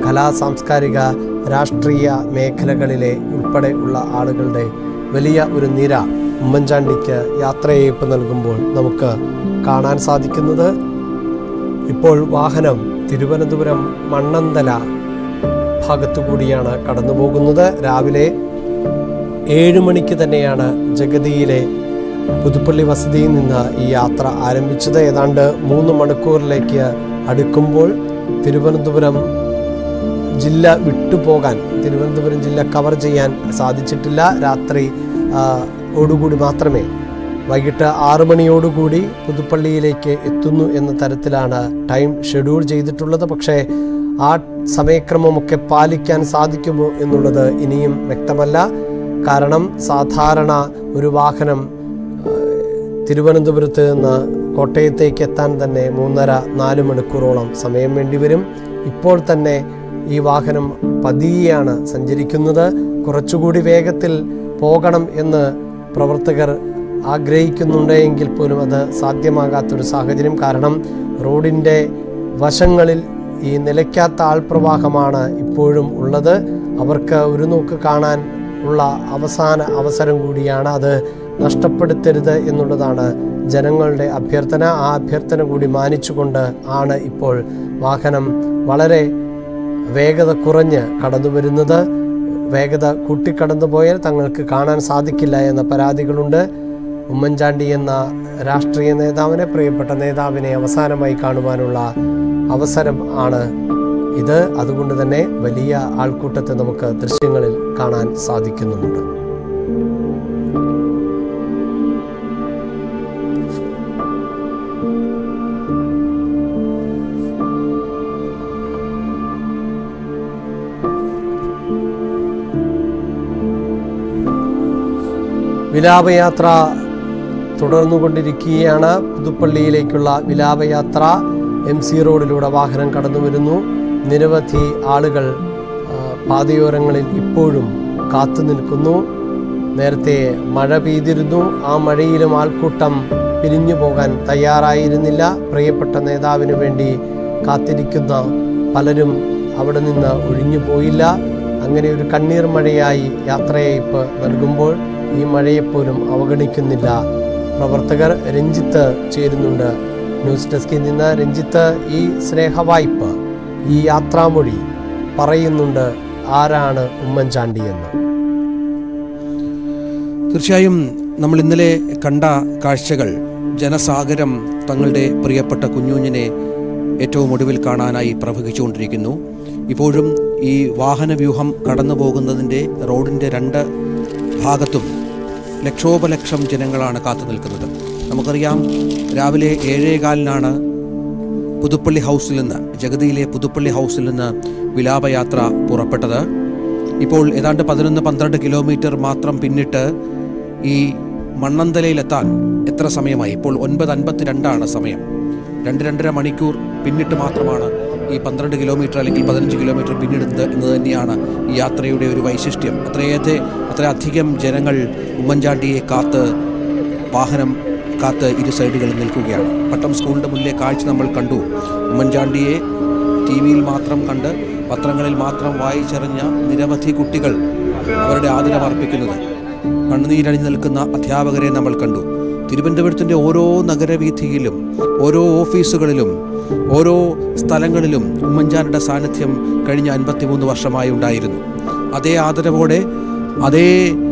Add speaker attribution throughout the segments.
Speaker 1: കലാ സാംസ്കാരിക രാഷ്ട്രീയ മേഖലകളിലെ ഉൾപ്പെടെ ഉള്ള ആളുകളുടെ വലിയ ഒരു നിര ഉമ്മൻചാണ്ടിക്ക് യാത്രയയപ്പ് നൽകുമ്പോൾ നമുക്ക് കാണാൻ സാധിക്കുന്നത് ഇപ്പോൾ വാഹനം തിരുവനന്തപുരം മണ്ണന്തല ഭാഗത്തു കൂടിയാണ് കടന്നു പോകുന്നത് രാവിലെ ഏഴ് മണിക്ക് തന്നെയാണ് ജഗതിയിലെ പുതുപ്പള്ളി വസതിയിൽ നിന്ന് ഈ യാത്ര ആരംഭിച്ചത് ഏതാണ്ട് മൂന്ന് മണിക്കൂറിലേക്ക് അടുക്കുമ്പോൾ തിരുവനന്തപുരം ജില്ല വിട്ടുപോകാൻ തിരുവനന്തപുരം ജില്ല കവർ ചെയ്യാൻ സാധിച്ചിട്ടില്ല രാത്രി ആ, ഓടുകൂടി മാത്രമേ വൈകിട്ട് ആറ് മണിയോടുകൂടി പുതുപ്പള്ളിയിലേക്ക് എത്തുന്നു എന്ന തരത്തിലാണ് ടൈം ഷെഡ്യൂൾ ചെയ്തിട്ടുള്ളത് പക്ഷേ ആ സമയക്രമമൊക്കെ പാലിക്കാൻ സാധിക്കുമോ എന്നുള്ളത് ഇനിയും വ്യക്തമല്ല കാരണം സാധാരണ ഒരു വാഹനം തിരുവനന്തപുരത്ത് നിന്ന് കോട്ടയത്തേക്ക് എത്താൻ തന്നെ മൂന്നര നാല് മണിക്കൂറോളം സമയം വേണ്ടിവരും ഇപ്പോൾ തന്നെ ഈ വാഹനം പതിയെയാണ് സഞ്ചരിക്കുന്നത് കുറച്ചുകൂടി വേഗത്തിൽ പോകണം എന്ന് പ്രവർത്തകർ ആഗ്രഹിക്കുന്നുണ്ടെങ്കിൽ പോലും അത് സാധ്യമാകാത്തൊരു സാഹചര്യം കാരണം റോഡിൻ്റെ വശങ്ങളിൽ ഈ നിലയ്ക്കാത്ത ആൾപ്രവാഹമാണ് ഇപ്പോഴും ഉള്ളത് അവർക്ക് ഒരു നോക്ക് കാണാൻ ഉള്ള അവസാന അവസരം കൂടിയാണ് അത് നഷ്ടപ്പെടുത്തരുത് എന്നുള്ളതാണ് ജനങ്ങളുടെ അഭ്യർത്ഥന ആ അഭ്യർത്ഥന കൂടി മാനിച്ചുകൊണ്ട് ആണ് ഇപ്പോൾ വാഹനം വളരെ വേഗത കുറഞ്ഞ് കടന്നു വരുന്നത് വേഗത കൂട്ടിക്കടന്നു പോയാൽ തങ്ങൾക്ക് കാണാൻ സാധിക്കില്ല എന്ന പരാതികളുണ്ട് ഉമ്മൻചാണ്ടി എന്ന രാഷ്ട്രീയ നേതാവിനെ പ്രിയപ്പെട്ട നേതാവിനെ അവസാനമായി കാണുവാനുള്ള അവസരം ആണ് ഇത് അതുകൊണ്ട് തന്നെ വലിയ ആൾക്കൂട്ടത്തെ നമുക്ക് ദൃശ്യങ്ങളിൽ കാണാൻ സാധിക്കുന്നുമുണ്ട് വിലാപയാത്ര തുടർന്നുകൊണ്ടിരിക്കുകയാണ് പുതുപ്പള്ളിയിലേക്കുള്ള വിലാപയാത്ര എം സി റോഡിലൂടെ വാഹനം കടന്നു വരുന്നു നിരവധി ആളുകൾ ആ, പാതയോരങ്ങളിൽ ഇപ്പോഴും കാത്തു നിൽക്കുന്നു നേരത്തെ മഴ പെയ്തിരുന്നു ആ മഴയിലും ആൾക്കൂട്ടം പിരിഞ്ഞു പോകാൻ തയ്യാറായിരുന്നില്ല പ്രിയപ്പെട്ട നേതാവിന് വേണ്ടി കാത്തിരിക്കുന്ന പലരും അവിടെ നിന്ന് ഒഴിഞ്ഞു പോയില്ല അങ്ങനെ ഒരു കണ്ണീർ മഴയായി യാത്രയയപ്പ് നൽകുമ്പോൾ ഈ മഴയെപ്പോലും അവഗണിക്കുന്നില്ല പ്രവർത്തകർ രഞ്ജിത്ത് ചേരുന്നുണ്ട് ന്യൂസ് ഡെസ്കിൽ നിന്ന് രഞ്ജിത്ത് ഈ സ്നേഹവായ്പ ഈ യാത്രാമൊഴി പറയുന്നുണ്ട് ആരാണ് ഉമ്മൻചാണ്ടി എന്ന്
Speaker 2: തീർച്ചയായും നമ്മൾ ഇന്നലെ കണ്ട കാഴ്ചകൾ ജനസാഗരം തങ്ങളുടെ പ്രിയപ്പെട്ട കുഞ്ഞുഞ്ഞിനെ ഏറ്റവും ഒടുവിൽ കാണാനായി പ്രവഹിച്ചുകൊണ്ടിരിക്കുന്നു ഇപ്പോഴും ഈ വാഹനവ്യൂഹം കടന്നു പോകുന്നതിൻ്റെ റോഡിൻ്റെ രണ്ട് ഭാഗത്തും ലക്ഷോപലക്ഷം ജനങ്ങളാണ് കാത്തു നിൽക്കുന്നത് നമുക്കറിയാം രാവിലെ ഏഴേകാലിനാണ് പുതുപ്പള്ളി ഹൗസിൽ നിന്ന് ജഗതിയിലെ പുതുപ്പള്ളി ഹൗസിൽ നിന്ന് വിലാപയാത്ര പുറപ്പെട്ടത് ഇപ്പോൾ ഏതാണ്ട് പതിനൊന്ന് പന്ത്രണ്ട് കിലോമീറ്റർ മാത്രം പിന്നിട്ട് ഈ മണ്ണന്തലയിലെത്താൻ എത്ര സമയമായി ഇപ്പോൾ ഒൻപത് അൻപത്തിരണ്ടാണ് സമയം രണ്ട് രണ്ടര മണിക്കൂർ പിന്നിട്ട് മാത്രമാണ് ഈ പന്ത്രണ്ട് കിലോമീറ്റർ അല്ലെങ്കിൽ പതിനഞ്ച് കിലോമീറ്റർ പിന്നിടുന്നത് എന്ന് തന്നെയാണ് ഈ യാത്രയുടെ ഒരു വൈശിഷ്ട്യം അത്രയേറെ അത്രയധികം ജനങ്ങൾ ഉമ്മൻചാണ്ടിയെ കാത്ത് വാഹനം കാത്ത് ഇരു സൈഡുകളിൽ നിൽക്കുകയാണ് പട്ടം സ്കൂളിൻ്റെ മുന്നിലെ കാഴ്ച നമ്മൾ കണ്ടു ഉമ്മൻചാണ്ടിയെ ടി വിയിൽ മാത്രം കണ്ട് പത്രങ്ങളിൽ മാത്രം വായിച്ചറിഞ്ഞ നിരവധി കുട്ടികൾ അവരുടെ ആദരവ് അർപ്പിക്കുന്നത് കണ്ണുനീരണിഞ്ഞു നിൽക്കുന്ന അധ്യാപകരെ നമ്മൾ കണ്ടു തിരുവനന്തപുരത്തിൻ്റെ ഓരോ നഗരവീഥിയിലും ഓരോ ഓഫീസുകളിലും ഓരോ സ്ഥലങ്ങളിലും ഉമ്മൻചാണ്ടിയുടെ സാന്നിധ്യം കഴിഞ്ഞ അൻപത്തിമൂന്ന് വർഷമായി ഉണ്ടായിരുന്നു അതേ ആദരവോടെ അതേ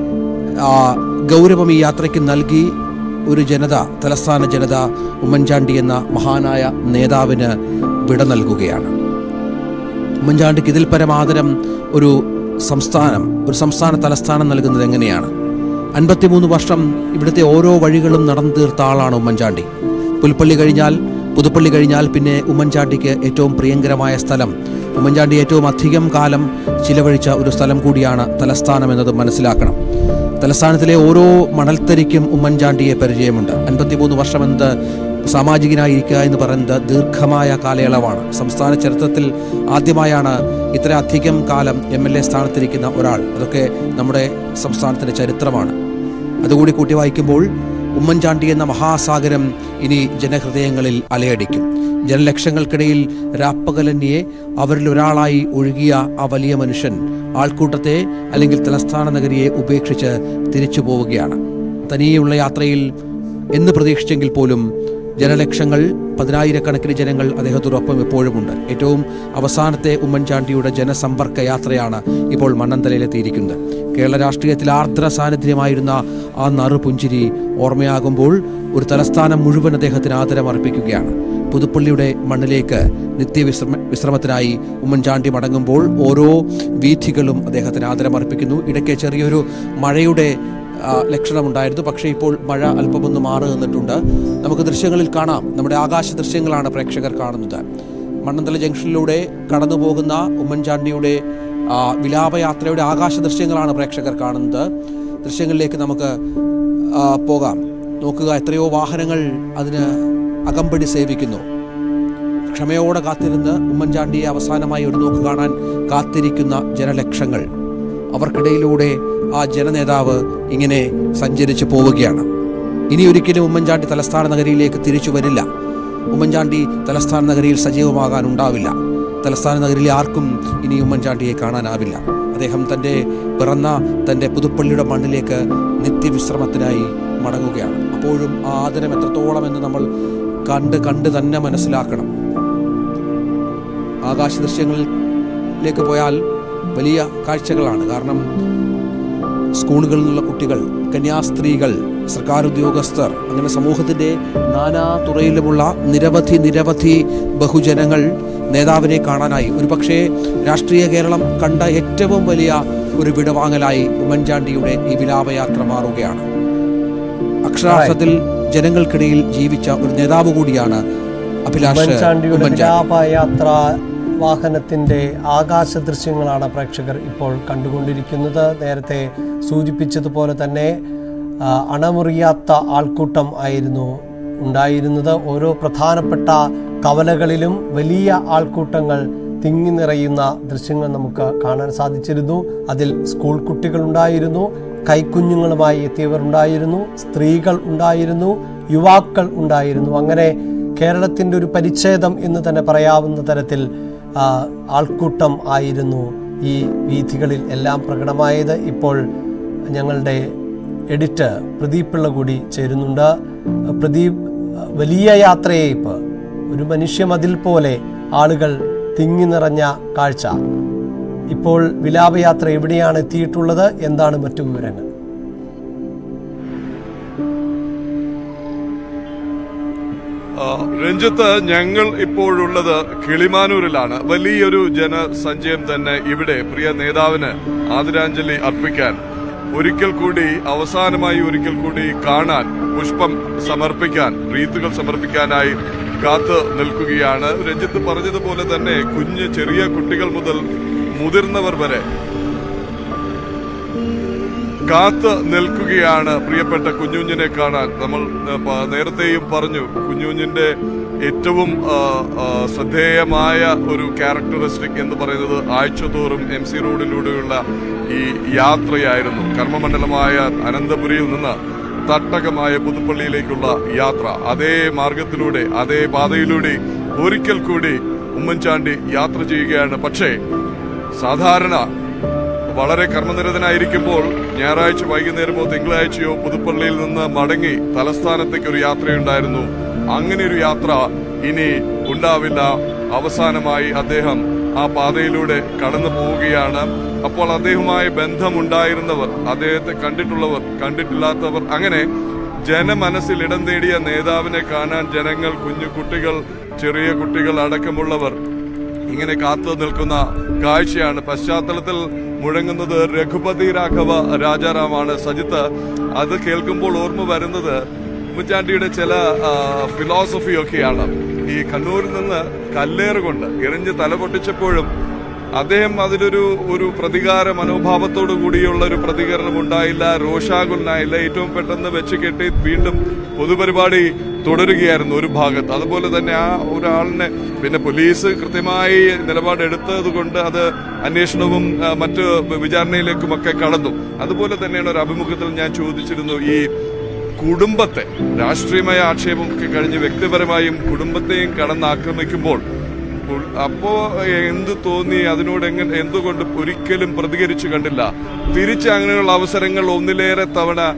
Speaker 2: ആ, ഗൗരവം ഈ യാത്രയ്ക്ക് നൽകി ഒരു ജനത തലസ്ഥാന ജനത ഉമ്മൻചാണ്ടി എന്ന മഹാനായ നേതാവിന് വിട നൽകുകയാണ് ഉമ്മൻചാണ്ടിക്ക് ഇതിൽ പരമാദരം ഒരു സംസ്ഥാനം ഒരു സംസ്ഥാന തലസ്ഥാനം നൽകുന്നത് എങ്ങനെയാണ് അൻപത്തിമൂന്ന് വർഷം ഇവിടുത്തെ ഓരോ വഴികളും നടന്നു തീർത്ത ആളാണ് ഉമ്മൻചാണ്ടി പുൽപ്പള്ളി കഴിഞ്ഞാൽ പുതുപ്പള്ളി കഴിഞ്ഞാൽ പിന്നെ ഉമ്മൻചാണ്ടിക്ക് ഏറ്റവും പ്രിയങ്കരമായ സ്ഥലം ഉമ്മൻചാണ്ടി ഏറ്റവും അധികം കാലം ചിലവഴിച്ച ഒരു സ്ഥലം കൂടിയാണ് തലസ്ഥാനം എന്നത് മനസ്സിലാക്കണം തലസ്ഥാനത്തിലെ ഓരോ മണൽത്തരിക്കും ഉമ്മൻചാണ്ടിയെ പരിചയമുണ്ട് അൻപത്തിമൂന്ന് വർഷം എന്നത് സാമാജികനായിരിക്കുക എന്ന് പറയുന്നത് ദീർഘമായ കാലയളവാണ് സംസ്ഥാന ചരിത്രത്തിൽ ആദ്യമായാണ് ഇത്ര അധികം കാലം എം എൽ എ സ്ഥാനത്തിരിക്കുന്ന ഒരാൾ അതൊക്കെ നമ്മുടെ സംസ്ഥാനത്തിൻ്റെ ചരിത്രമാണ് അതുകൂടി കൂട്ടി വായിക്കുമ്പോൾ ഉമ്മൻചാണ്ടി എന്ന മഹാസാഗരം ഇനി ജനഹൃദയങ്ങളിൽ അലയടിക്കും ജനലക്ഷങ്ങൾക്കിടയിൽ രാപ്പകലന്യെ അവരിൽ ഒരാളായി ഒഴുകിയ ആ വലിയ മനുഷ്യൻ ആൾക്കൂട്ടത്തെ അല്ലെങ്കിൽ തലസ്ഥാന നഗരിയെ ഉപേക്ഷിച്ച് തിരിച്ചു പോവുകയാണ് തനിയെയുള്ള യാത്രയിൽ എന്ന് പ്രതീക്ഷിച്ചെങ്കിൽ പോലും ജനലക്ഷങ്ങൾ പതിനായിരക്കണക്കിന് ജനങ്ങൾ അദ്ദേഹത്തോടൊപ്പം എപ്പോഴുമുണ്ട് ഏറ്റവും അവസാനത്തെ ഉമ്മൻചാണ്ടിയുടെ ജനസമ്പർക്ക യാത്രയാണ് ഇപ്പോൾ മണ്ണന്തലയിലെത്തിയിരിക്കുന്നത് കേരള രാഷ്ട്രീയത്തിൽ ആർദ്ര സാന്നിധ്യമായിരുന്ന ആ നറുപുഞ്ചിരി ഓർമ്മയാകുമ്പോൾ ഒരു തലസ്ഥാനം മുഴുവൻ അദ്ദേഹത്തിന് ആദരമർപ്പിക്കുകയാണ് പുതുപ്പള്ളിയുടെ മണ്ണിലേക്ക് നിത്യവിശ്രമ വിശ്രമത്തിനായി ഉമ്മൻചാണ്ടി മടങ്ങുമ്പോൾ ഓരോ വീഥികളും അദ്ദേഹത്തിന് ആദരമർപ്പിക്കുന്നു ഇടയ്ക്ക് ചെറിയൊരു മഴയുടെ ആ, ലക്ഷണമുണ്ടായിരുന്നു പക്ഷേ ഇപ്പോൾ മഴ അല്പമൊന്ന് മാറി നിന്നിട്ടുണ്ട് നമുക്ക് ദൃശ്യങ്ങളിൽ കാണാം നമ്മുടെ ആകാശ ദൃശ്യങ്ങളാണ് പ്രേക്ഷകർ കാണുന്നത് മണ്ണന്തല ജംഗ്ഷനിലൂടെ കടന്നു പോകുന്ന ഉമ്മൻചാണ്ടിയുടെ ആ, വിലാപയാത്രയുടെ ആകാശ ദൃശ്യങ്ങളാണ് പ്രേക്ഷകർ കാണുന്നത് ദൃശ്യങ്ങളിലേക്ക് നമുക്ക് ആ, പോകാം നോക്കുക എത്രയോ വാഹനങ്ങൾ അതിന് അകമ്പടി സേവിക്കുന്നു ക്ഷമയോടെ കാത്തിരുന്ന് ഉമ്മൻചാണ്ടിയെ അവസാനമായി ഒരു നോക്ക് കാണാൻ കാത്തിരിക്കുന്ന ജനലക്ഷങ്ങൾ അവർക്കിടയിലൂടെ ആ ജനനേതാവ് ഇങ്ങനെ സഞ്ചരിച്ചു പോവുകയാണ് ഇനി ഒരിക്കലും ഉമ്മൻചാണ്ടി തലസ്ഥാന നഗരിയിലേക്ക് തിരിച്ചു വരില്ല ഉമ്മൻചാണ്ടി തലസ്ഥാന നഗരിയിൽ സജീവമാകാൻ ഉണ്ടാവില്ല തലസ്ഥാന നഗരിയിലെ ആർക്കും ഇനി ഉമ്മൻചാണ്ടിയെ കാണാനാവില്ല അദ്ദേഹം തൻ്റെ പിറന്ന തൻ്റെ പുതുപ്പള്ളിയുടെ മണ്ണിലേക്ക് നിത്യവിശ്രമത്തിനായി മടങ്ങുകയാണ് അപ്പോഴും ആ ആദരം എത്രത്തോളം എന്ന് നമ്മൾ കണ്ട് കണ്ട് തന്നെ മനസ്സിലാക്കണം ആകാശ ദൃശ്യങ്ങളിലേക്ക് പോയാൽ വലിയ കാഴ്ചകളാണ് കാരണം സ്കൂളുകളിൽ നിന്നുള്ള കുട്ടികൾ കന്യാസ്ത്രീകൾ സർക്കാർ ഉദ്യോഗസ്ഥർ അങ്ങനെ സമൂഹത്തിൻ്റെ നാനാ തുറയിലുമുള്ള നിരവധി നിരവധി ബഹുജനങ്ങൾ നേതാവിനെ കാണാനായി ഒരുപക്ഷേ രാഷ്ട്രീയ കേരളം കണ്ട ഏറ്റവും വലിയ ഒരു വിടവാങ്ങലായി ഉമ്മൻചാണ്ടിയുടെ ഈ വിലാപയാത്ര മാറുകയാണ് അക്ഷരാർത്ഥത്തിൽ ജനങ്ങൾക്കിടയിൽ ജീവിച്ച ഒരു നേതാവ് കൂടിയാണ് അഭിലാഷ്
Speaker 1: ഉമ്മൻചാണ്ടിയുടെ
Speaker 2: ഉമ്മൻചാണ്ടി
Speaker 1: വിലാപയാത്ര വാഹനത്തിന്റെ ആകാശ ദൃശ്യങ്ങളാണ് പ്രേക്ഷകർ ഇപ്പോൾ കണ്ടുകൊണ്ടിരിക്കുന്നത് നേരത്തെ സൂചിപ്പിച്ചതുപോലെ തന്നെ ആ, അണമുറിയാത്ത ആൾക്കൂട്ടം ആയിരുന്നു ഉണ്ടായിരുന്നത് ഓരോ പ്രധാനപ്പെട്ട കവലകളിലും വലിയ ആൾക്കൂട്ടങ്ങൾ തിങ്ങി നിറയുന്ന ദൃശ്യങ്ങൾ നമുക്ക് കാണാൻ സാധിച്ചിരുന്നു അതിൽ സ്കൂൾ കുട്ടികൾ ഉണ്ടായിരുന്നു കൈക്കുഞ്ഞുങ്ങളുമായി എത്തിയവർ ഉണ്ടായിരുന്നു സ്ത്രീകൾ ഉണ്ടായിരുന്നു യുവാക്കൾ ഉണ്ടായിരുന്നു അങ്ങനെ കേരളത്തിൻ്റെ ഒരു പരിച്ഛേദം എന്ന് തന്നെ പറയാവുന്ന തരത്തിൽ ആ, ആൾക്കൂട്ടം ആയിരുന്നു ഈ വീഥികളിൽ എല്ലാം പ്രകടമായത് ഇപ്പോൾ ഞങ്ങളുടെ എഡിറ്റർ പ്രദീപ് പിള്ള കൂടി ചേരുന്നുണ്ട് പ്രദീപ് വലിയ യാത്രയയപ്പ് ഒരു മനുഷ്യമതിൽ പോലെ ആളുകൾ തിങ്ങി നിറഞ്ഞ കാഴ്ച ഇപ്പോൾ വിലാപയാത്ര എവിടെയാണ് എത്തിയിട്ടുള്ളത് എന്താണ് മറ്റു വിവരങ്ങൾ
Speaker 3: ആ, രഞ്ജിത്ത് ഞങ്ങൾ ഇപ്പോഴുള്ളത് കിളിമാനൂരിലാണ് വലിയൊരു ജനസഞ്ചയം തന്നെ ഇവിടെ പ്രിയ നേതാവിന് ആദരാഞ്ജലി അർപ്പിക്കാൻ ഒരിക്കൽ കൂടി അവസാനമായി ഒരിക്കൽ കൂടി കാണാൻ പുഷ്പം സമർപ്പിക്കാൻ റീത്തുകൾ സമർപ്പിക്കാനായി കാത്തു നിൽക്കുകയാണ് രഞ്ജിത്ത് പറഞ്ഞതുപോലെ തന്നെ കുഞ്ഞ് ചെറിയ കുട്ടികൾ മുതൽ മുതിർന്നവർ വരെ കാത്ത് നിൽക്കുകയാണ് പ്രിയപ്പെട്ട കുഞ്ഞുഞ്ഞിനെ കാണാൻ നമ്മൾ ആ, പ- നേരത്തെയും പറഞ്ഞു കുഞ്ഞുഞ്ഞിന്റെ ഏറ്റവും ആ, ആ, ശ്രദ്ധേയമായ ഒരു ക്യാരക്ടറിസ്റ്റിക് എന്ന് പറയുന്നത് ആഴ്ചതോറും എം സി റോഡിലൂടെയുള്ള ഈ യാത്രയായിരുന്നു കർമ്മമണ്ഡലമായ അനന്തപുരിയിൽ നിന്ന് തട്ടകമായ പുതുപ്പള്ളിയിലേക്കുള്ള യാത്ര അതേ മാർഗത്തിലൂടെ അതേ പാതയിലൂടെ ഒരിക്കൽ കൂടി ഉമ്മൻചാണ്ടി യാത്ര ചെയ്യുകയാണ് പക്ഷേ സാധാരണ വളരെ കർമ്മനിരതനായിരിക്കുമ്പോൾ ഞായറാഴ്ച വൈകുന്നേരമോ തിങ്കളാഴ്ചയോ പുതുപ്പള്ളിയിൽ നിന്ന് മടങ്ങി തലസ്ഥാനത്തേക്ക് ഒരു യാത്രയുണ്ടായിരുന്നു അങ്ങനെ ഒരു യാത്ര ഇനി ഉണ്ടാവില്ല അവസാനമായി അദ്ദേഹം ആ പാതയിലൂടെ കടന്നു പോവുകയാണ് അപ്പോൾ അദ്ദേഹവുമായി ബന്ധമുണ്ടായിരുന്നവർ അദ്ദേഹത്തെ കണ്ടിട്ടുള്ളവർ കണ്ടിട്ടില്ലാത്തവർ അങ്ങനെ ജനമനസ്സിൽ ഇടം നേടിയ നേതാവിനെ കാണാൻ ജനങ്ങൾ കുഞ്ഞു കുട്ടികൾ ചെറിയ കുട്ടികൾ അടക്കമുള്ളവർ ഇങ്ങനെ കാത്തു നിൽക്കുന്ന കാഴ്ചയാണ് പശ്ചാത്തലത്തിൽ മുഴങ്ങുന്നത് രഘുപതി രാഘവ രാജാറാമാണ് സജിത്ത് അത് കേൾക്കുമ്പോൾ ഓർമ്മ വരുന്നത് ഉമ്മൻചാണ്ടിയുടെ ചില ഫിലോസഫി ഒക്കെയാണ് ഈ കണ്ണൂരിൽ നിന്ന് കല്ലേറ് കൊണ്ട് എറിഞ്ഞ് തലപൊട്ടിച്ചപ്പോഴും അദ്ദേഹം അതിലൊരു ഒരു പ്രതികാര മനോഭാവത്തോടു കൂടിയുള്ള ഒരു പ്രതികരണം ഉണ്ടായില്ല രോഷാകുലനായില്ല ഏറ്റവും പെട്ടെന്ന് വെച്ച് കെട്ടി വീണ്ടും പൊതുപരിപാടി തുടരുകയായിരുന്നു ഒരു ഭാഗത്ത് അതുപോലെ തന്നെ ആ ഒരാളിനെ പിന്നെ പോലീസ് കൃത്യമായി നിലപാടെടുത്തത് കൊണ്ട് അത് അന്വേഷണവും ആ, മറ്റ് വിചാരണയിലേക്കുമൊക്കെ കടന്നു അതുപോലെ തന്നെയാണ് ഒരു അഭിമുഖത്തിൽ ഞാൻ ചോദിച്ചിരുന്നു ഈ കുടുംബത്തെ രാഷ്ട്രീയമായ ആക്ഷേപമൊക്കെ കഴിഞ്ഞ് വ്യക്തിപരമായും കുടുംബത്തെയും കടന്നാക്രമിക്കുമ്പോൾ ഉൾ- അപ്പോ എന്ത് തോന്നി അതിനോട് എങ്ങനെ എന്തുകൊണ്ട് ഒരിക്കലും പ്രതികരിച്ചു കണ്ടില്ല തിരിച്ച് അങ്ങനെയുള്ള അവസരങ്ങൾ ഒന്നിലേറെ തവണ